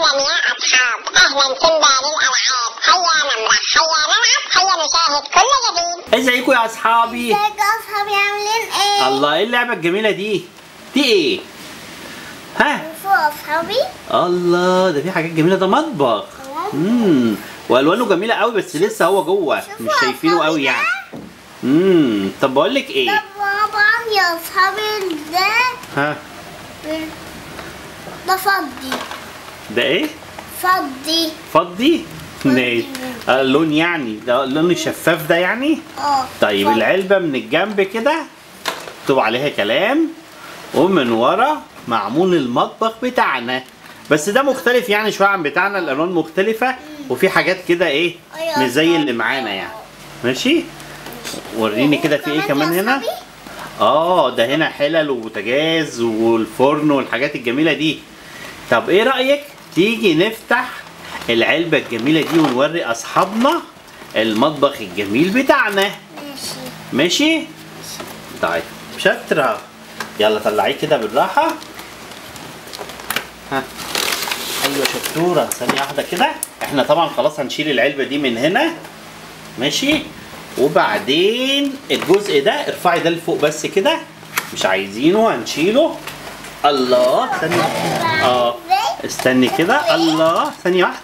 أهلا يا أصحاب أهلا سيمبا للألعاب هيا نمرح هيا نلعب هيا نشاهد كل جديد ازيكم يا اصحابي ازيك يا أصحابي عاملين إيه؟ الله ايه اللعبه الجميله دي دي ايه ها شوفوا أصحابي الله ده في حاجات جميله ده مطبخ امم والوانه جميله قوي بس لسه هو جوه شوفوا مش شايفينه أصحابي قوي ده. يعني امم طب بقول لك ده ايه طبعا يا أصحابي ده ها ده فضي ده ايه فضي فضي ماشي آه، اللون يعني ده اللون الشفاف ده يعني اه طيب فضي. العلبه من الجنب كده مكتوب عليها كلام ومن ورا معمول المطبخ بتاعنا بس ده مختلف يعني شويه عن بتاعنا الالوان مختلفه وفي حاجات كده ايه أيوة. مش زي اللي معانا يعني ماشي وريني كده في ايه وكمان كمان يا هنا أصحابي، اه ده هنا حلل وبوتاجاز والفرن والحاجات الجميله دي طب ايه رايك تيجي نفتح العلبه الجميله دي ونوري اصحابنا المطبخ الجميل بتاعنا ماشي ماشي طيب شاطرة يلا طلعيه كده بالراحة ها ايوه شطورة ثانية واحدة كده احنا طبعا خلاص هنشيل العلبة دي من هنا ماشي وبعدين الجزء ده ارفعي ده لفوق بس كده مش عايزينه هنشيله الله ثانية اه استني كده الله ثانية واحدة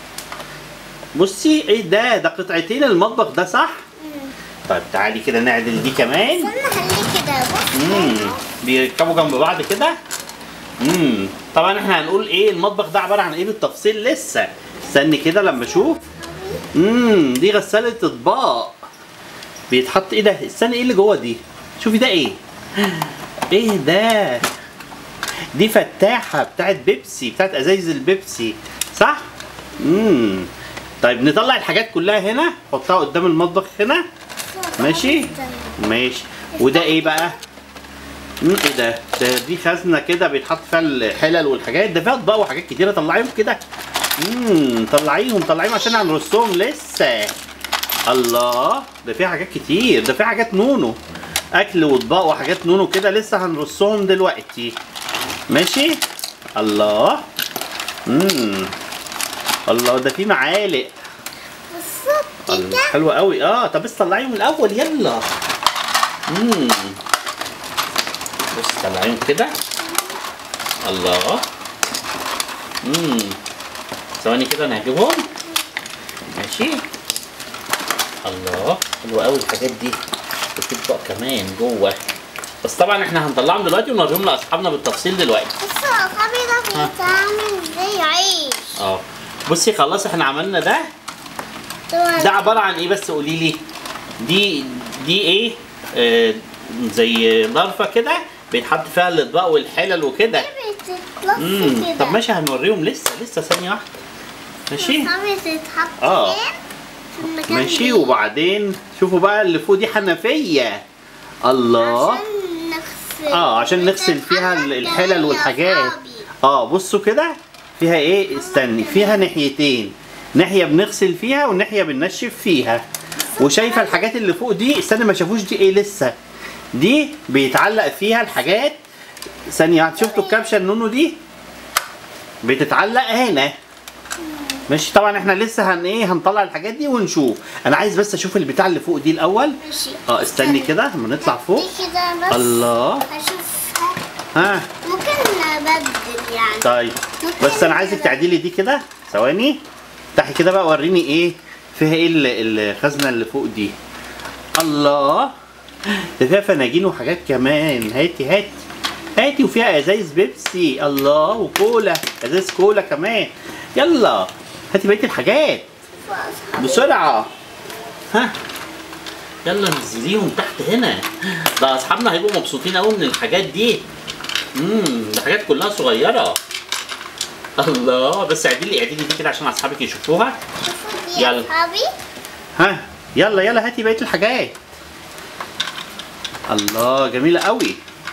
بصي ايه ده ده قطعتين المطبخ ده صح؟ طيب تعالي كده نعدل دي كمان استنى خليه كده بص امم بيركبوا جنب بعض كده امم طبعا احنا هنقول ايه المطبخ ده عباره عن ايه بالتفصيل لسه استني كده لما اشوف امم دي غساله اطباق بيتحط ايه ده استني ايه اللي جوه دي شوفي ده ايه ايه ده دي فتاحه بتاعت بيبسي بتاعت ازايز البيبسي صح امم طيب نطلع الحاجات كلها هنا حطها قدام المطبخ هنا ماشي ماشي وده ايه بقى مم، ايه ده ده دي خزنه كده بيتحط فيها الحلل والحاجات ده فيها اطباق وحاجات كتيره طلعيهم كده امم طلعيهم طلعيهم عشان هنرصهم لسه الله ده فيها حاجات كتير ده فيها حاجات نونو اكل واطباق وحاجات نونو كده لسه هنرصهم دلوقتي ماشي الله امم الله ده في معالق بالظبط الله، كده حلوة قوي اه طب بس طلعيهم الاول يلا امم بص طلعيهم كده الله امم ثواني كده انا هجيبهم ماشي الله حلوة قوي الحاجات دي وفي اطباق كمان جوه بس طبعا احنا هنطلعهم دلوقتي ونوريهم لاصحابنا بالتفصيل دلوقتي بص يا أصحابي ده بيتعمل زي عيش اه بصي خلاص احنا عملنا ده ده عبارة عن ايه بس قولي لي دي دي ايه آه زي ظرفة كده بيتحط فيها الاطباق والحلل وكده امم بتتلف كده طب ماشي هنوريهم لسه لسه ثانية واحدة ماشي أصحابي تتحط آه. فين؟ في المكان ماشي ده. وبعدين شوفوا بقى اللي فوق دي حنفية الله عشان نغسل اه عشان نغسل فيها ال- الحلل والحاجات اه بصوا كده فيها ايه استني فيها ناحيتين ناحيه بنغسل فيها وناحيه بننشف فيها وشايفه الحاجات اللي فوق دي استني ما شافوش دي ايه لسه دي بيتعلق فيها الحاجات ثانيه واحدة، شفتوا الكبشه النونو دي بتتعلق هنا ماشي طبعا احنا لسه هن ايه هنطلع الحاجات دي ونشوف انا عايز بس اشوف البتاع اللي فوق دي الاول ماشي اه استني كده لما نطلع فوق دي كده بس الله هشوفها ها ممكن نبدل يعني طيب بس انا عايزك تعديلي دي كده ثواني افتحي كده بقى وريني ايه فيها ايه ال- الخزنه اللي فوق دي الله ده فيها فناجين وحاجات كمان هاتي هاتي هاتي وفيها ازايز بيبسي الله وكولا ازايز كولا كمان يلا هاتي بقيه الحاجات بسرعه ها يلا نزليهم تحت هنا ده اصحابنا هيبقوا مبسوطين قوي من الحاجات دي امم ده حاجات كلها صغيره الله بس اعدلي اعدلي دي كده عشان اصحابك يشوفوها شوفوا دي يلا. يا أصحابي ها يلا يلا هاتي بقيه الحاجات الله جميله قوي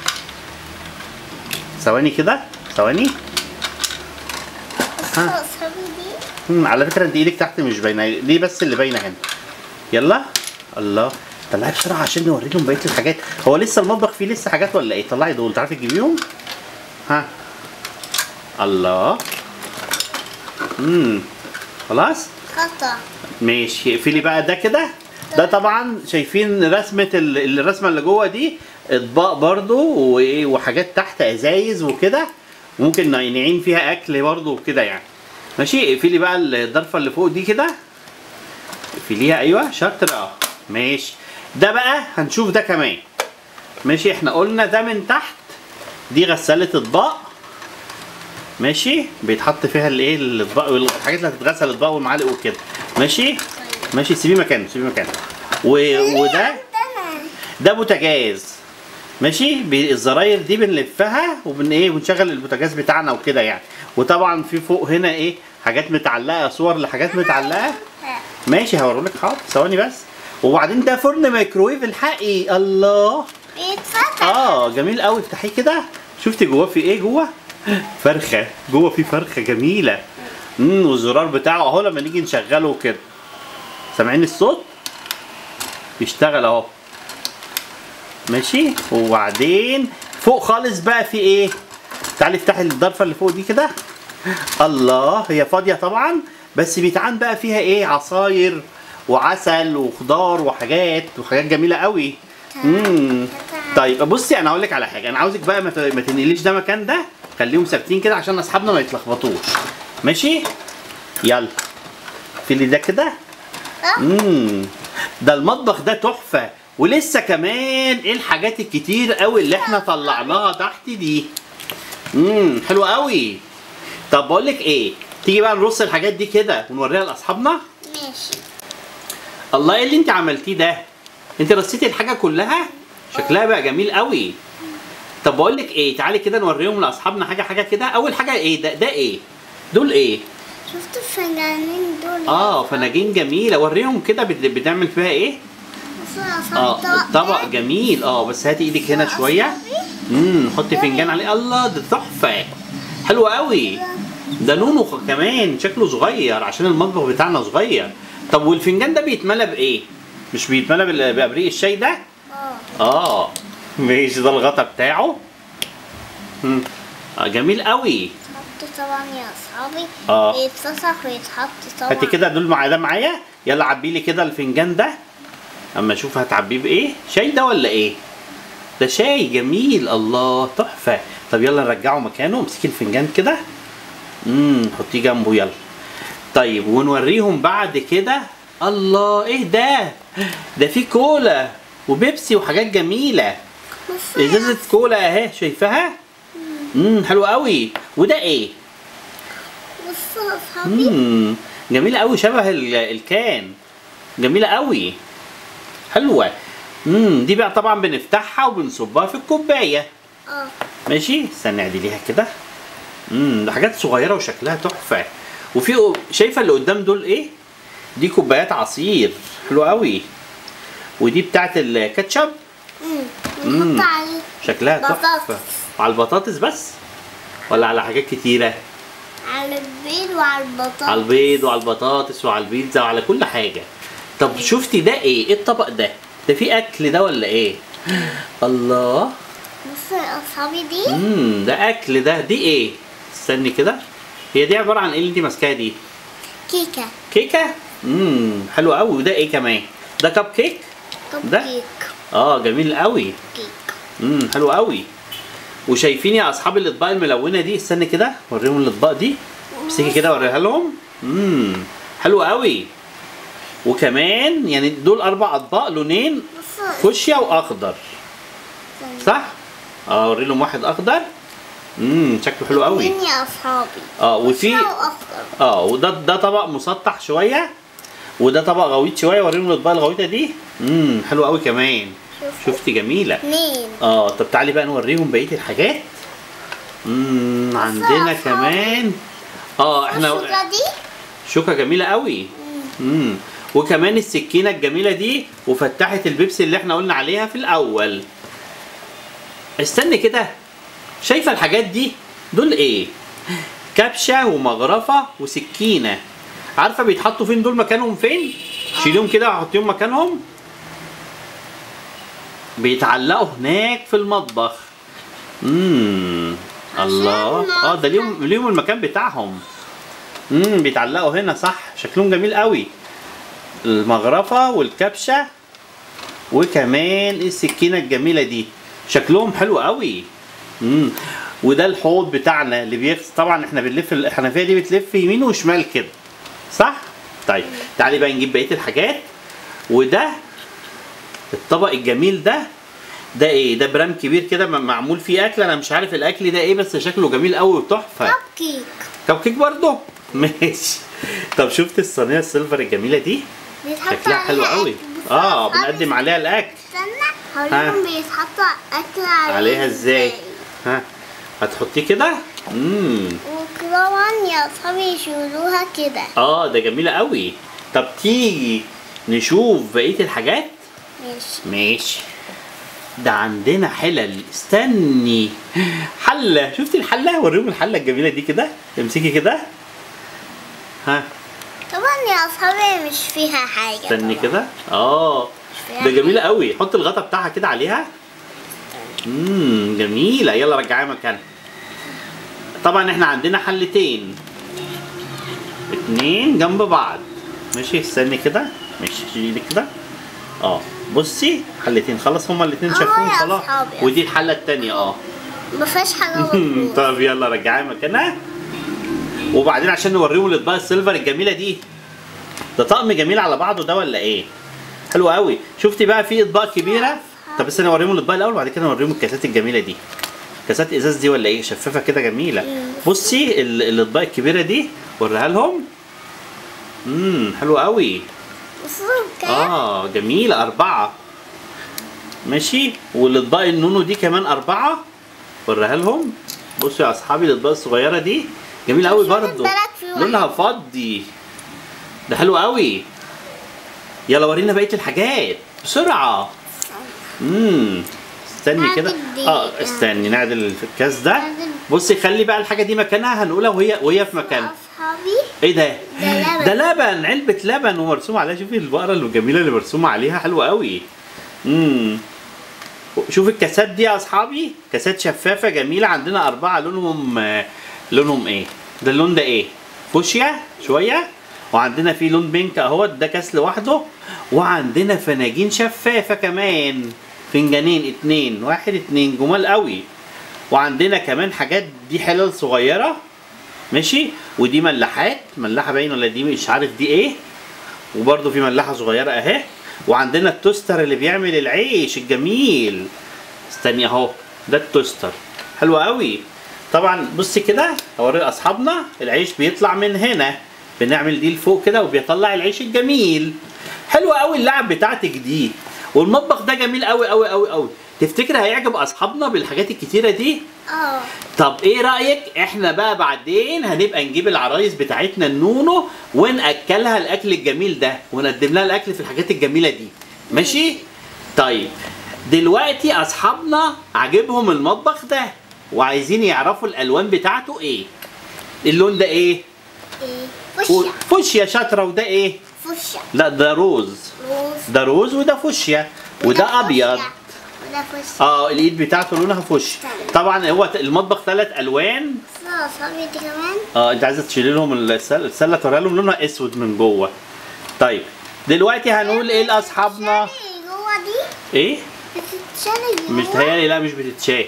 ثواني كده ثواني بصوا يا أصحابي دي مم، على فكره انت ايدك تحت مش باينه دي بس اللي باينه هنا يلا الله طلعي بسرعه عشان نوري لهم بقيه الحاجات هو لسه المطبخ فيه لسه حاجات ولا ايه طلعي دول تعرفي تجيبيهم ها الله امم خلاص خطأ ماشي اقفلي بقى ده كده ده طبعا شايفين رسمه ال- الرسمه اللي جوه دي اطباق برضو وايه وحاجات تحت ازايز وكده ممكن نعين فيها اكل برضو وكده يعني ماشي اقفلي بقى الضرفه اللي فوق دي كده اقفليها ايوه شاطر اه ماشي ده بقى هنشوف ده كمان ماشي احنا قلنا ده من تحت دي غسالة اطباق ماشي بيتحط فيها الايه الاطباق والحاجات اللي هتتغسل الاطباق والمعالق وكده ماشي ماشي سيبيه مكانه سيبيه مكانه و... وده ده بوتاجاز ماشي بي- الزراير دي بنلفها وبن ايه بنشغل البوتاجاز بتاعنا وكده يعني وطبعا في فوق هنا ايه حاجات متعلقه صور لحاجات متعلقه ماشي هوريلك حاضر ثواني بس وبعدين ده فرن ميكروويف الحقي الله بيتفتح اه جميل قوي افتحيه كده شفتي جواه في ايه جوه فرخه جوه في فرخه جميله امم والزرار بتاعه اهو لما نيجي نشغله كده سامعين الصوت بيشتغل اهو ماشي وبعدين فوق خالص بقى في ايه تعالي افتحي الضرفه اللي فوق دي كده الله هي فاضيه طبعا بس بيتعان بقى فيها ايه عصاير وعسل وخضار وحاجات وحاجات جميله قوي امم طيب بصي انا هقول لك على حاجه انا عاوزك بقى ما ت- ما تنقليش ده مكان ده خليهم ثابتين كده عشان اصحابنا ما يتلخبطوش ماشي يلا في اللي ده كده امم ده المطبخ ده تحفه ولسه كمان ايه الحاجات الكتير قوي اللي احنا طلعناها تحت دي امم حلو قوي طب بقول لك ايه تيجي بقى نرص الحاجات دي كده ونوريها لاصحابنا ماشي الله ايه اللي انت عملتيه ده انت رصيتي الحاجه كلها شكلها بقى جميل قوي طب بقول لك ايه تعالي كده نوريهم لاصحابنا حاجه حاجه كده اول حاجه ايه ده ده ايه دول ايه شفت الفنانين دول اه فناجين جميله وريهم كده بت- بتعمل فيها ايه بصوا يا صاحبي اه الطبق الطبق ده. جميل اه بس هاتي ايدك هنا شويه امم حطي فنجان عليه الله ده تحفه حلو قوي ده لونه خ- كمان شكله صغير عشان المطبخ بتاعنا صغير طب والفنجان ده بيتملى بايه مش بيتملى بال- بابريق الشاي ده اه اه ماشي ده الغطا بتاعه مم. آه جميل قوي حط طبعا يا اصحابي آه. بيتفسخ ويتحط طبعا هاتي كده دول معايا ده معايا يلا عبي لي كده الفنجان ده اما اشوف هتعبيه بايه شاي ده ولا ايه ده شاي جميل الله تحفه طب يلا نرجعه مكانه امسكي الفنجان كده امم حطيه جنبه يلا طيب ونوريهم بعد كده الله ايه ده ده في كولا وبيبسي وحاجات جميله بصوا يا- ازازه كولا اهي شايفاها امم حلو قوي وده ايه بصوا يا اصحابي امم جميله قوي شبه ال- الكان جميله قوي حلوه امم دي بقى طبعا بنفتحها وبنصبها في الكوبايه اه ماشي استنى اعدليها كده امم ده حاجات صغيره وشكلها تحفه وفي شايفه اللي قدام دول ايه دي كوبايات عصير حلوه قوي ودي بتاعت الكاتشب امم مم. ونحط عليه شكلها تحفه بطاطس. على البطاطس بس ولا على حاجات كتيره على البيض وعلى البطاطس على البيض وعلى البطاطس وعلى البيتزا وعلى كل حاجه طب شفتي ده ايه ايه الطبق ده ده فيه اكل ده ولا ايه الله بصوا يا اصحابي دي امم ده اكل ده دي ايه استني كده هي دي عباره عن ايه اللي انت ماسكاها دي كيكه كيكه امم حلو قوي وده ايه كمان ده كب كيك كب ده؟ كيك اه جميل قوي كيك امم حلو قوي وشايفين يا اصحاب الاطباق الملونه دي استني كده وريهم الاطباق دي امسكي كده وريها لهم امم حلو قوي وكمان يعني دول اربع اطباق لونين بصوا فوشيا واخضر صح اه اوري لهم واحد اخضر امم شكله حلو قوي مين يا اصحابي اه وفي فوشيا واخضر اه وده ده طبق مسطح شويه وده طبق غويط شويه وريهم الاطباق الغويطه دي امم حلو قوي كمان شوفوا. شفتي جميله اتنين اه طب تعالي بقى نوريهم بقيه الحاجات امم عندنا أصحابي. كمان اه احنا الشوكة دي شوكه جميله قوي امم وكمان السكينه الجميله دي وفتحه البيبسي اللي احنا قلنا عليها في الاول استني كده شايفه الحاجات دي دول ايه كبشه ومغرفه وسكينه عارفه بيتحطوا فين دول مكانهم فين شيليهم كده وحطيهم مكانهم بيتعلقوا هناك في المطبخ امم الله اه ده ليهم ليهم المكان بتاعهم امم بيتعلقوا هنا صح شكلهم جميل قوي المغرفة والكبشة وكمان السكينة الجميلة دي شكلهم حلو قوي امم وده الحوض بتاعنا اللي بيغسل طبعا احنا بنلف الحنفية دي بتلف يمين وشمال كده صح؟ طيب تعالي بقى نجيب بقية الحاجات وده الطبق الجميل ده ده ايه ده برام كبير كده م- معمول فيه اكل انا مش عارف الاكل ده ايه بس شكله جميل قوي وتحفه كب كيك كب كيك برضه ماشي طب شفت الصينيه السيلفر الجميله دي بيتحط شكلها حلو عليها قوي أكل. اه بص، بنقدم عليها الاكل استنى ها. هوريهم بيتحطوا اكل عليها عليها ازاي ها هتحطيه كده امم وطبعا يا اصحابي يشيلوها كده اه ده جميله قوي طب تيجي نشوف بقيه الحاجات ماشي ماشي ده عندنا حلل استني حله شفتي الحله وريهم الحله الجميله دي كده امسكي كده ها طبعا يا اصحابي مش فيها حاجه استني طبعاً. كده اه فيها ده جميله قوي حط الغطا بتاعها كده عليها امم جميله يلا رجعيها مكانها طبعا احنا عندنا حلتين اتنين جنب بعض ماشي استني كده ماشي شيلي كده اه بصي حلتين خلاص هما الاتنين آه شافوهم يا خلاص أصحابي. ودي الحله التانيه اه ما فيهاش حاجه مفروض طب يلا رجعيها مكانها وبعدين عشان نوريهم الاطباق السيلفر الجميله دي ده طقم جميل على بعضه ده ولا ايه حلو قوي شفتي بقى في اطباق كبيره طب بس انا اوريهم الاطباق الاول وبعد كده نوريهم الكاسات الجميله دي كاسات ازاز دي ولا ايه شفافه كده جميله بصي ال- الاطباق الكبيره دي وريها لهم امم حلو قوي بصوا كده اه جميلة أربعة ماشي والأطباق النونو دي كمان أربعة وريها لهم بصوا يا أصحابي الأطباق الصغيرة دي جميلة أوي مش واخد برضو بالك في واحد. لونها فضي ده حلو أوي يلا ورينا بقية الحاجات بسرعة امم استني كده نعدل دي. اه استني نعدل في الكاس ده نعدل. بصي خلي بقى الحاجة دي مكانها هنقولها وهي وهي في مكانها اصحابي ايه ده؟ ده لبن. ده لبن علبة لبن ومرسوم عليها شوفي البقرة الجميلة اللي مرسومة عليها حلوة قوي. امم شوف الكاسات دي يا اصحابي كاسات شفافة جميلة عندنا أربعة لونهم آه، لونهم ايه؟ ده اللون ده ايه؟ فوشيا شوية وعندنا في لون بينك اهوت ده كاس لوحده وعندنا فناجين شفافة كمان فنجانين اتنين واحد اتنين جمال قوي وعندنا كمان حاجات دي حلل صغيرة ماشي ودي ملاحات ملاحه باين ولا دي مش عارف دي ايه وبرده في ملاحه صغيره اهي وعندنا التوستر اللي بيعمل العيش الجميل استني اهو ده التوستر حلو قوي طبعا بصي كده اوري لاصحابنا العيش بيطلع من هنا بنعمل دي لفوق كده وبيطلع العيش الجميل حلو قوي اللعب بتاعتك دي والمطبخ ده جميل قوي قوي قوي قوي تفتكر هيعجب اصحابنا بالحاجات الكتيره دي اه طب ايه رايك احنا بقى بعدين هنبقى نجيب العرايس بتاعتنا النونو وناكلها الاكل الجميل ده ونقدم لها الاكل في الحاجات الجميله دي ماشي طيب دلوقتي اصحابنا عاجبهم المطبخ ده وعايزين يعرفوا الالوان بتاعته ايه اللون ده ايه ايه فوشيا فوشيا شاطره وده ايه فوشيا لا ده روز روز ده روز وده فوشيا وده ابيض فوشيا. وده فوشيا اه الايد بتاعته لونها فوشيا طبعا هو المطبخ ثلاث الوان بصوا يا اصحابي دي كمان اه انت عايزه تشيلي لهم السله السله توريها لهم لونها اسود من جوه طيب دلوقتي هنقول ايه لاصحابنا بتتشال جوه دي ايه بتتشال مش جوه تهيالي لا مش بتتشال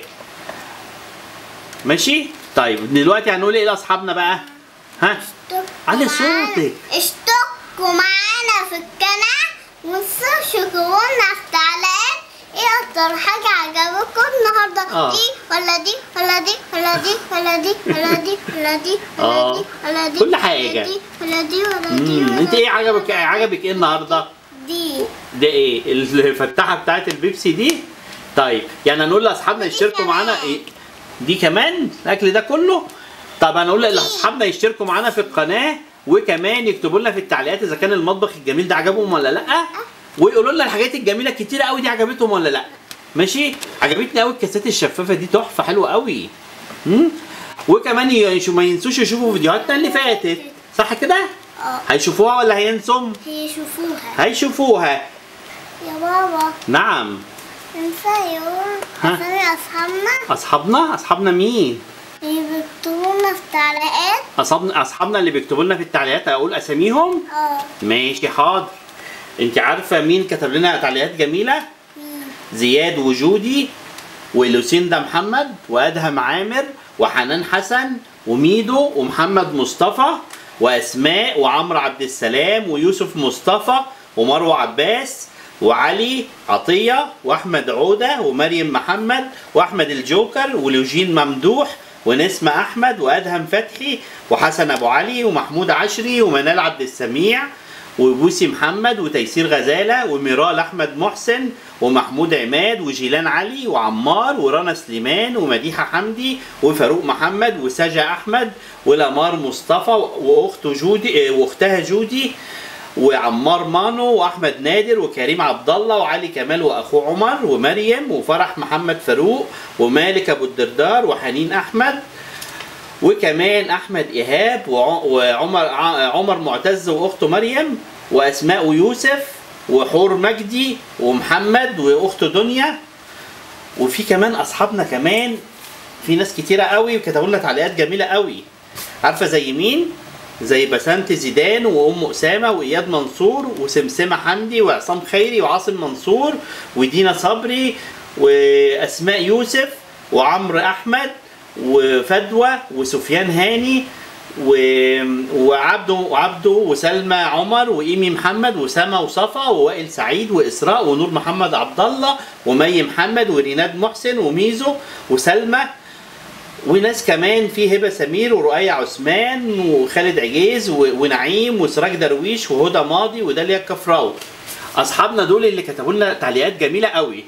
ماشي طيب دلوقتي هنقول ايه لاصحابنا بقى ها اشتركوا علي معانا- صوتك. اشتركوا معانا في القناة وانسوا شكرونا في التعليقات ايه اكتر حاجة عجبتكم النهاردة آه. دي ولا دي ولا دي ولا دي ولا دي ولا دي ولا دي آه. ولا دي ولا دي كل ولا حاجة. دي ولا دي ولا دي امم ولا انت دي ايه عجبك ولا عجبك ايه النهارده دي ده ايه الفتحه بتاعت البيبسي دي طيب يعني هنقول لاصحابنا يشتركوا معانا ايه دي كمان الاكل ده كله طب هنقول لاصحابنا يشتركوا معانا في القناه وكمان يكتبوا لنا في التعليقات اذا كان المطبخ الجميل ده عجبهم ولا لا ويقولوا لنا الحاجات الجميله الكتيره قوي دي عجبتهم ولا لا ماشي عجبتني قوي الكاسات الشفافه دي تحفه حلوه قوي امم وكمان يشو ما ينسوش يشوفوا فيديوهاتنا اللي فاتت صح كده اه هيشوفوها ولا هينسوا هيشوفوها هيشوفوها يا بابا نعم انسى يقول ها؟ اسامي اصحابنا اصحابنا اصحابنا مين يكتبونا في تعليقات اصحابنا اصحابنا اللي بيكتبوا لنا في التعليقات اقول اساميهم اه ماشي حاضر انت عارفه مين كتب لنا تعليقات جميله مين؟ زياد وجودي ولوسيندا محمد وادهم عامر وحنان حسن وميدو ومحمد مصطفى واسماء وعمرو عبد السلام ويوسف مصطفى ومروه عباس وعلي عطيه واحمد عوده ومريم محمد واحمد الجوكر ولوجين ممدوح ونسمة أحمد وأدهم فتحي وحسن أبو علي ومحمود عشري ومنال عبد السميع وبوسي محمد وتيسير غزالة وميرال أحمد محسن ومحمود عماد وجيلان علي وعمار ورنا سليمان ومديحة حمدي وفاروق محمد وسجا أحمد ولمار مصطفى وأخته جودي وأختها جودي وعمار مانو واحمد نادر وكريم عبد الله وعلي كمال واخوه عمر ومريم وفرح محمد فاروق ومالك ابو الدردار وحنين احمد وكمان احمد ايهاب وع- وعمر ع- عمر معتز واخته مريم واسماء ويوسف وحور مجدي ومحمد واخته دنيا وفي كمان اصحابنا كمان في ناس كتيره قوي وكتبوا لنا تعليقات جميله قوي عارفه زي مين زي بسنت زيدان وام اسامه واياد منصور وسمسمه حمدي وعصام خيري وعاصم منصور ودينا صبري واسماء يوسف وعمرو احمد وفدوى وسفيان هاني و... وعبده وعبده وسلمى عمر وايمي محمد وسما وصفا ووائل سعيد واسراء ونور محمد عبد الله ومي محمد وريناد محسن وميزو وسلمى وناس كمان في هبه سمير ورؤية عثمان وخالد عجيز و- ونعيم وسراج درويش وهدى ماضي وداليا الكفراوي اصحابنا دول اللي كتبوا لنا تعليقات جميله قوي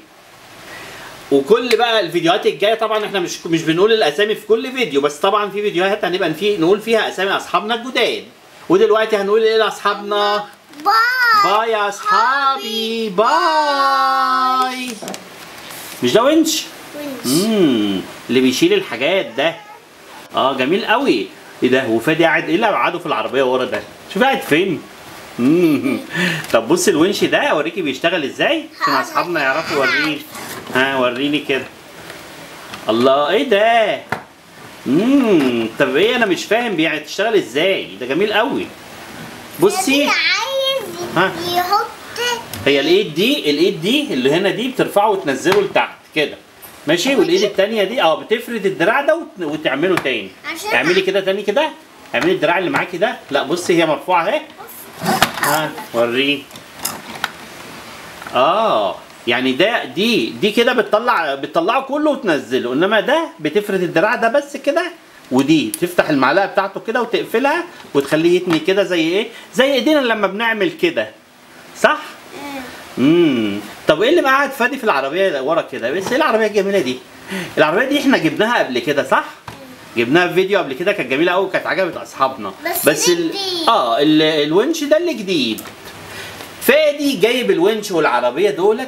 وكل بقى الفيديوهات الجايه طبعا احنا مش مش بنقول الاسامي في كل فيديو بس طبعا في فيديوهات هنبقى في نقول فيها اسامي اصحابنا الجداد ودلوقتي هنقول ايه لاصحابنا باي باي يا اصحابي باي مش ده ونش ونش. امم اللي بيشيل الحاجات ده اه جميل قوي ايه ده وفادي قاعد ايه اللي قعده في العربيه ورا ده شوف قاعد فين مم. طب بص الونش ده اوريكي بيشتغل ازاي عشان اصحابنا يعرفوا وريني ها وريني كده الله ايه ده امم طب ايه انا مش فاهم بيشتغل ازاي ده جميل قوي بصي اللي عايز ها. يحط هي الايد دي الايد دي اللي هنا دي بترفعه وتنزله لتحت كده ماشي والايد التانية دي اه بتفرد الدراع ده وت- وتعمله تاني عشان اعملي كده تاني كده اعملي الدراع اللي معاكي ده لا بصي هي مرفوعه اهي ها وريه اه يعني ده دي دي كده بتطلع بتطلعه كله وتنزله انما ده بتفرد الدراع ده بس كده ودي تفتح المعلقه بتاعته كده وتقفلها وتخليه يتني كده زي ايه زي ايدينا لما بنعمل كده صح امم طب ايه اللي قاعد فادي في العربيه ورا كده بس ايه العربيه الجميله دي العربيه دي احنا جبناها قبل كده صح جبناها في فيديو قبل كده كانت جميله قوي كانت عجبت اصحابنا بس بس دي ال... جديد. اه ال... الونش ده اللي جديد فادي جايب الونش والعربيه دولت